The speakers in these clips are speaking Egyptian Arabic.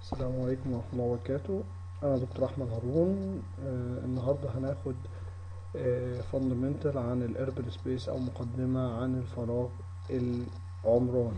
السلام عليكم ورحمة الله وبركاته أنا دكتور أحمد هارون آه النهاردة هناخد فاندمنتال عن الأربن سبيس أو مقدمة عن الفراغ العمراني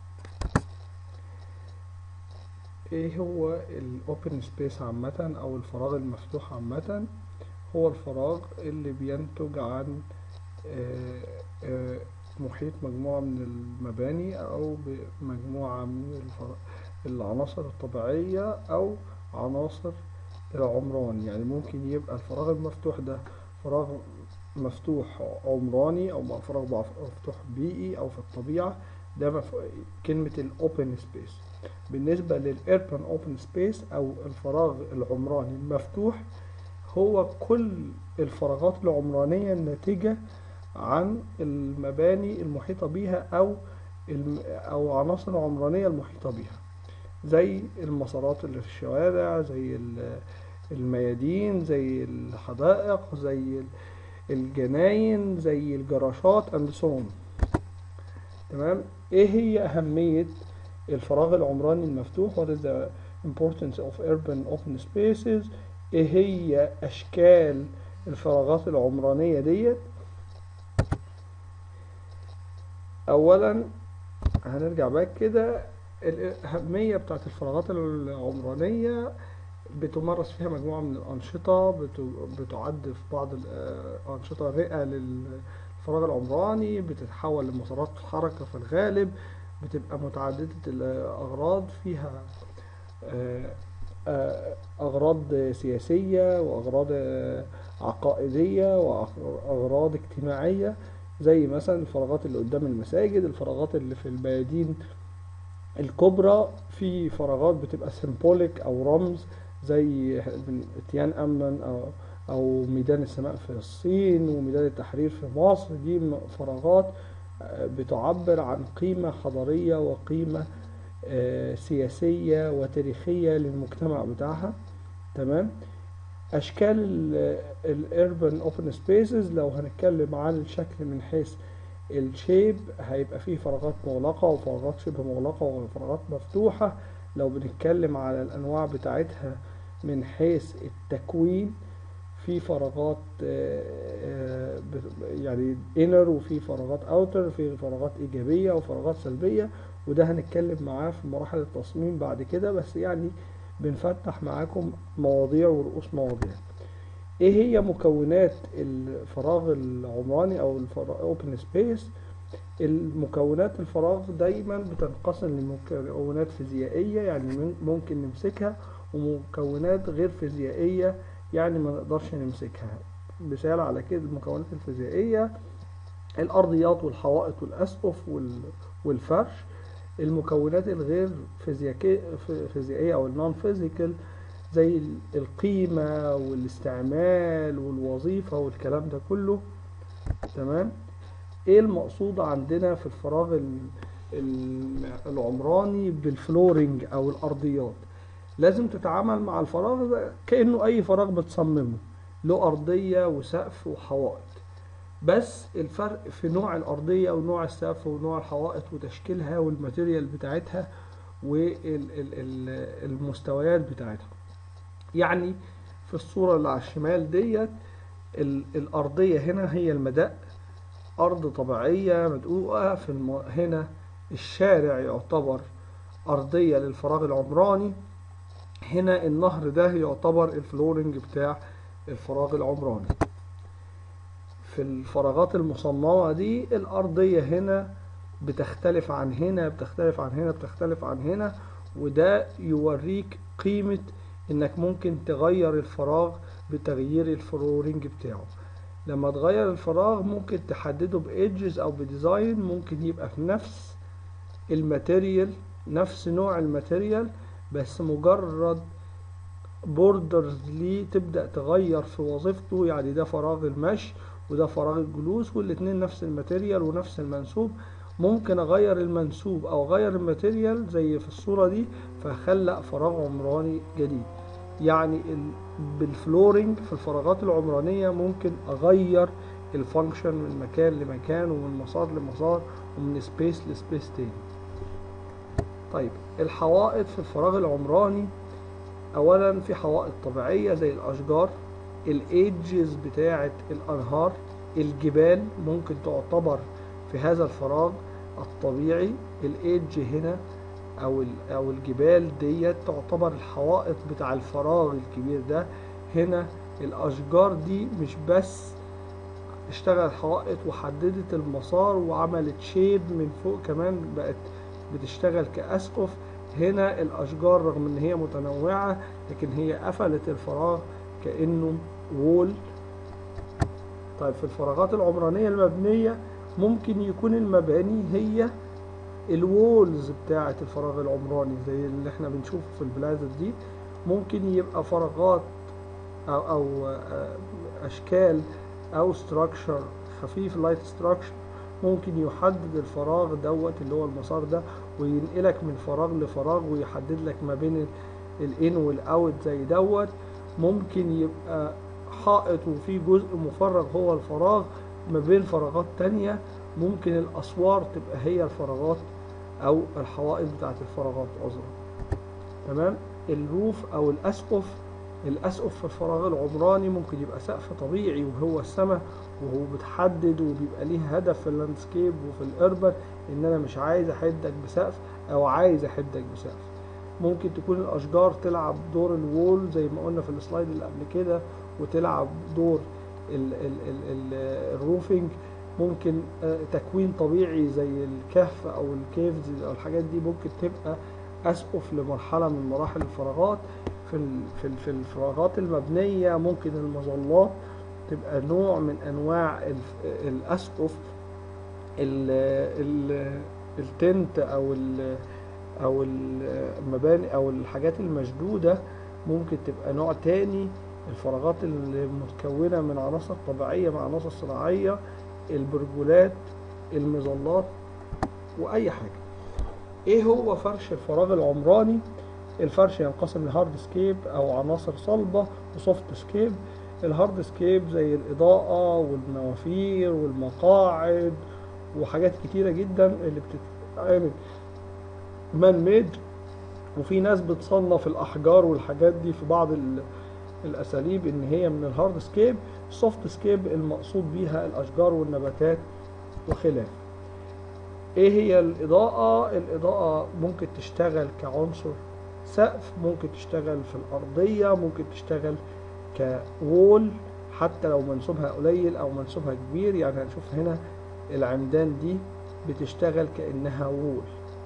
إيه هو الأوبن سبيس عامة أو الفراغ المفتوح عامة هو الفراغ اللي بينتج عن آه آه محيط مجموعة من المباني أو مجموعة من الفراغ العناصر الطبيعية أو عناصر العمران يعني ممكن يبقى الفراغ المفتوح ده فراغ مفتوح عمراني أو فراغ مفتوح بيئي أو في الطبيعة ده مف... كلمة الأوبن سبيس بالنسبة للإربن أوبن سبيس أو الفراغ العمراني المفتوح هو كل الفراغات العمرانية الناتجة عن المباني المحيطة بيها أو الم... أو عناصر العمرانية المحيطة بيها زي المسارات اللي في الشوارع زي الميادين زي الحدائق زي الجناين زي الجراشات اند سون تمام ايه هي اهمية الفراغ العمراني المفتوح what is the importance of urban open spaces ايه هي اشكال الفراغات العمرانية ديت اولا هنرجع باك كده الأهمية بتاعت الفراغات العمرانية بتمارس فيها مجموعة من الأنشطة بتعد في بعض الأنشطة رئة للفراغ العمراني بتتحول لمسارات حركة في الغالب بتبقى متعددة الأغراض فيها أغراض سياسية وأغراض عقائدية وأغراض اجتماعية زي مثلا الفراغات اللي قدام المساجد الفراغات اللي في البيادين الكبرى في فراغات بتبقى سيمبوليك او رمز زي تيان امن او او ميدان السماء في الصين وميدان التحرير في مصر دي فراغات بتعبر عن قيمة حضارية وقيمة سياسية وتاريخية للمجتمع بتاعها تمام اشكال الاربن اوبن سبيسز لو هنتكلم عن الشكل من حيث الشيب هيبقى فيه فراغات مغلقة وفراغات شبه مغلقة وفراغات مفتوحة لو بنتكلم على الأنواع بتاعتها من حيث التكوين في فراغات يعني inner وفي فراغات outer في فراغات إيجابية وفراغات سلبية وده هنتكلم معاه في مراحل التصميم بعد كده بس يعني بنفتح معاكم مواضيع ورؤوس مواضيع ايه هي مكونات الفراغ العمراني او الاوبن سبيس المكونات الفراغ دايما بتنقسم لمكونات فيزيائية يعني ممكن نمسكها ومكونات غير فيزيائية يعني ما نقدرش نمسكها مثال على كده المكونات الفيزيائية الأرضيات والحوائط والأسقف والفرش المكونات الغير فيزيائية أو النون فيزيكال زي القيمة والاستعمال والوظيفة والكلام ده كله تمام ايه المقصود عندنا في الفراغ العمراني بالفلورنج او الارضيات لازم تتعامل مع الفراغ ده كأنه اي فراغ بتصممه له ارضية وسقف وحوائط بس الفرق في نوع الارضية ونوع السقف ونوع الحوائط وتشكيلها والماتيريال بتاعتها والمستويات بتاعتها يعني في الصورة اللي على الشمال ديت الأرضية هنا هي المدق أرض طبيعية مدقوقة في الم... هنا الشارع يعتبر أرضية للفراغ العمراني هنا النهر ده يعتبر الفلورنج بتاع الفراغ العمراني في الفراغات المصممة دي الأرضية هنا بتختلف عن هنا بتختلف عن هنا بتختلف عن هنا وده يوريك قيمة انك ممكن تغير الفراغ بتغيير الفلورنج بتاعه لما تغير الفراغ ممكن تحدده بايدجز او بديزاين ممكن يبقى في نفس الماتيريال نفس نوع الماتيريال بس مجرد بوردرز ليه تبدأ تغير في وظيفته يعني ده فراغ المشي وده فراغ الجلوس والاتنين نفس الماتيريال ونفس المنسوب ممكن اغير المنسوب او اغير الماتيريال زي في الصورة دي فخلق فراغ عمراني جديد يعني بالفلورنج في الفراغات العمرانية ممكن اغير الفانكشن من مكان لمكان ومن مسار لمسار ومن سبيس لسبيس تاني طيب الحوائط في الفراغ العمراني اولا في حوائط طبيعية زي الاشجار الايدجز بتاعة الانهار الجبال ممكن تعتبر في هذا الفراغ الطبيعي الايدج هنا او ال- او الجبال ديت تعتبر الحوائط بتاع الفراغ الكبير ده هنا الاشجار دي مش بس اشتغلت حوائط وحددت المسار وعملت شيب من فوق كمان بقت بتشتغل كأسقف هنا الأشجار رغم إن هي متنوعة لكن هي قفلت الفراغ كأنه وول طيب في الفراغات العمرانية المبنية ممكن يكون المباني هي الوولز بتاعة الفراغ العمراني زي اللي احنا بنشوفه في البلازا دي ممكن يبقى فراغات أو, أو آه، أشكال أو ستراكشر خفيف لايت ستراكشر ممكن يحدد الفراغ دوت اللي هو المسار ده وينقلك من فراغ لفراغ ويحدد لك ما بين الان والاوت زي دوت ممكن يبقى حائط وفيه جزء مفرغ هو الفراغ ما بين فراغات تانية ممكن الأسوار تبقى هي الفراغات أو الحوائط بتاعت الفراغات عذرا تمام الروف أو الأسقف الأسقف في الفراغ العمراني ممكن يبقى سقف طبيعي وهو السماء وهو بتحدد وبيبقى ليه هدف في اللاندسكيب وفي الأربن إن أنا مش عايز أحدك بسقف أو عايز أحدك بسقف ممكن تكون الأشجار تلعب دور الوول زي ما قلنا في السلايد اللي قبل كده وتلعب دور ال ال ال ال الروفينج ممكن آه، تكوين طبيعي زي الكهف او الكيفز او الحاجات دي ممكن تبقى اسقف لمرحله من مراحل الفراغات في ال- في ال- في الفراغات المبنيه ممكن المظلات تبقى نوع من انواع الف- الاسقف ال ال التنت او ال او المباني او الحاجات المشدوده ممكن تبقى نوع تاني الفراغات المتكونه من عناصر طبيعيه مع عناصر صناعيه البرجولات المظلات واي حاجه ايه هو فرش الفراغ العمراني الفرش ينقسم لهارد سكيب او عناصر صلبه وسوفت سكيب الهارد سكيب زي الاضاءه والنوافير والمقاعد وحاجات كتيره جدا اللي بتتعمل مان ميد وفي ناس بتصنف الاحجار والحاجات دي في بعض ال- الاساليب ان هي من الهارد سكيب السوفت سكيب المقصود بيها الاشجار والنباتات وخلافه ايه هي الاضاءة الاضاءة ممكن تشتغل كعنصر سقف ممكن تشتغل في الارضية ممكن تشتغل كوول حتى لو منسوبها قليل او منسوبها كبير يعني هنشوف هنا العمدان دي بتشتغل كأنها وول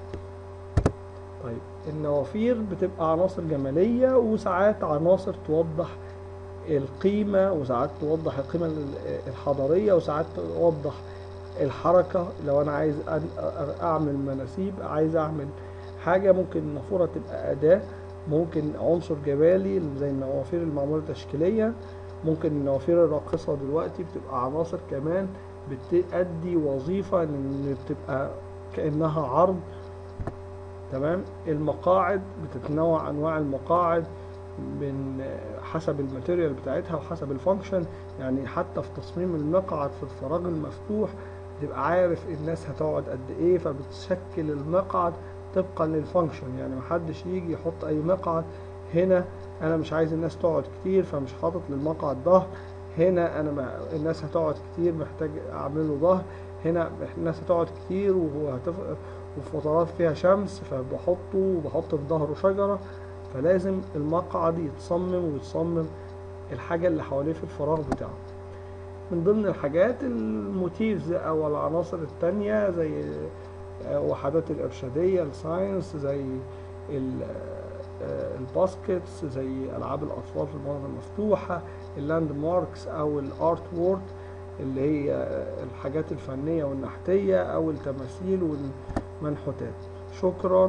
طيب النوافير بتبقى عناصر جمالية وساعات عناصر توضح القيمة وساعات توضح القيمة الحضارية وساعات توضح الحركة لو أنا عايز أن- أعمل مناسيب عايز أعمل حاجة ممكن النافورة تبقى أداة ممكن عنصر جبالي زي النوافير المعمولة تشكيليا ممكن النوافير الراقصة دلوقتي بتبقى عناصر كمان بتأدي وظيفة إن بتبقى كأنها عرض تمام المقاعد بتتنوع انواع المقاعد من حسب الماتيريال بتاعتها وحسب الفانكشن يعني حتى في تصميم المقعد في الفراغ المفتوح تبقى عارف الناس هتقعد قد ايه فبتشكل المقعد طبقا للفانكشن يعني محدش يجي يحط اي مقعد هنا انا مش عايز الناس تقعد كتير فمش حاطط للمقعد ظهر هنا انا ما الناس هتقعد كتير محتاج اعمل له ظهر هنا الناس هتقعد كتير وهتف... وفي فترات فيها شمس فبحطه وبحط في ظهره شجرة فلازم المقعد يتصمم ويتصمم الحاجة اللي حواليه في الفراغ بتاعه من ضمن الحاجات الموتيفز او العناصر التانية زي آه، وحدات الارشادية الساينس زي ال- آه، الباسكتس زي العاب الاطفال في المناطق المفتوحة اللاند ماركس او الارت وورك اللي هي آه، الحاجات الفنية والنحتية او التماثيل والمنحوتات شكرا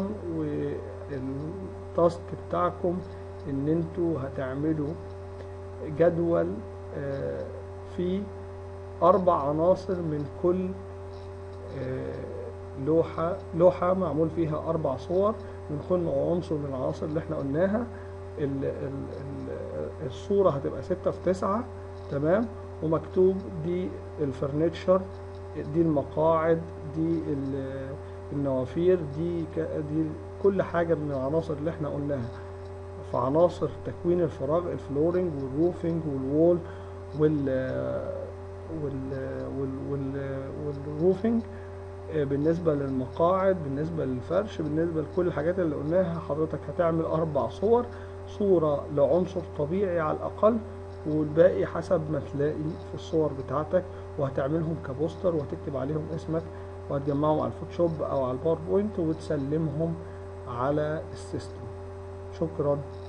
والتاسك بتاعكم ان انتوا هتعملوا جدول آه، فيه اربع عناصر من كل آه، لوحة لوحة معمول فيها اربع صور من كل عنصر من العناصر اللي احنا قلناها ال- ال- ال- الصورة هتبقى ستة في تسعة تمام ومكتوب دي الفرنتشر دي المقاعد دي ال- النوافير دي ك... دي كل حاجة من العناصر اللي احنا قلناها في عناصر تكوين الفراغ الفلورنج والروفنج والوول وال وال وال وال والروفنج آه، بالنسبة للمقاعد بالنسبة للفرش بالنسبة لكل الحاجات اللي قلناها حضرتك هتعمل أربع صور صورة لعنصر طبيعي على الأقل والباقي حسب ما تلاقي في الصور بتاعتك وهتعملهم كبوستر وهتكتب عليهم اسمك وهتجمعهم على الفوتوشوب أو على الباوربوينت وتسلمهم على السيستم شكرا